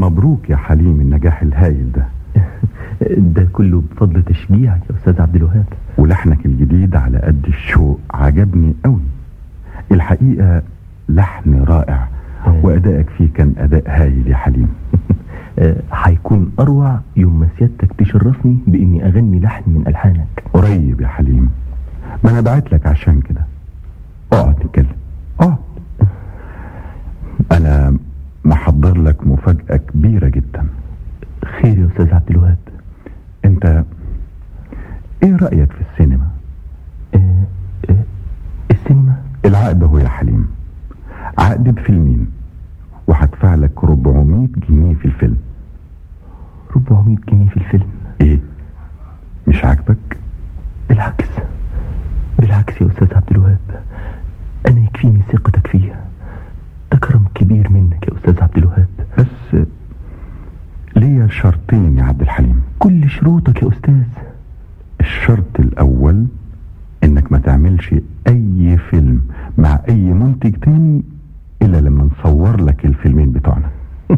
مبروك يا حليم النجاح الهايل ده ده كله بفضل تشجيعك يا أستاذ عبد الوهاب ولحنك الجديد على قد الشوق عجبني قوي الحقيقة لحن رائع وأدائك فيه كان أداء هايل يا حليم آه، هيكون أروع يوم ما سيادتك تشرفني بإني أغني لحن من ألحانك قريب يا حليم ما أنا بعت لك عشان كده اقعد نتكلم اقعد أنا محضر لك مفاجأة كبيرة جدا خير يا أستاذ عبد الوهاب أنت إيه رأيك في السينما؟ آه، آه، السينما العقد هو يا حليم عقد بفيلمين وهدفع لك 400 جنيه في الفيلم 400 جنيه في الفيلم ايه مش عاجبك بالعكس بالعكس يا أستاذ عبد الوهاب أنا يكفيني ثقتك فيها ده كرم كبير منك يا أستاذ عبد الوهاب بس ليا شرطين يا عبد الحليم كل شروطك يا أستاذ الشرط الأول إنك ما تعملش أي فيلم مع أي منتج تاني إلا لما نصور لك الفيلمين بتوعنا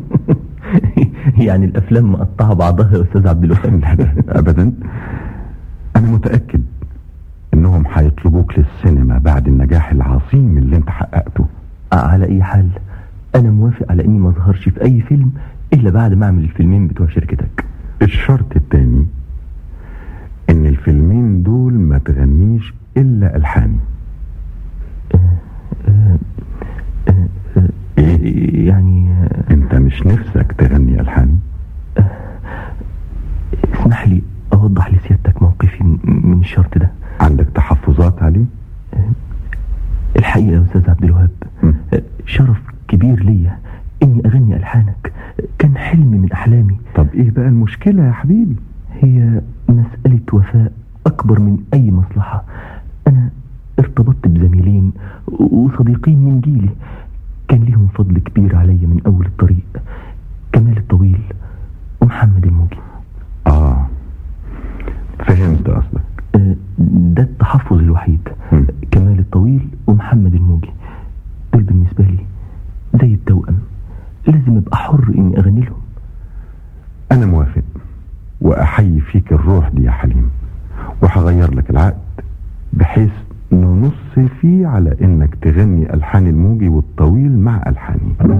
يعني الأفلام مقطعة بعضها يا أستاذ عبد الوهاب لا لا أبدا أنا متأكد إنهم هيطلبوك للسينما بعد النجاح العظيم اللي أنت حققته على أي حال أنا موافق على إني ما أظهرش في أي فيلم إلا بعد ما أعمل الفيلمين بتوع شركتك الشرط التاني إن الفيلمين دول ما تغنيش إلا ألحاني إيه؟ يعني أنت مش نفسك تغني ألحاني اسمح لي أوضح لسيادتك موقفي من الشرط ده عندك تحفظات عليه الحقيقة يا أستاذ عبد الوهاب م. شرف كبير ليا إني أغني ألحانك كان حلم من أحلامي طب إيه بقى المشكلة يا حبيبي هي مسألة وفاء أكبر من أي مصلحة أنا ارتبطت بزميلين وصديقين من جيلي كان ليهم فضل كبير عليا من أول الطريق كمال الطويل ومحمد الموجي آه فهمت قصدك آه، ده التحفظ الوحيد م. كمال الطويل ومحمد الموجي دول بالنسبة لي زي التوأم لازم ابقى حر اني اغني لهم أنا موافق وأحيي فيك الروح دي يا حليم وهغير لك العقد بحيث ننص فيه على إنك تغني ألحان الموجي والطويل مع ألحاني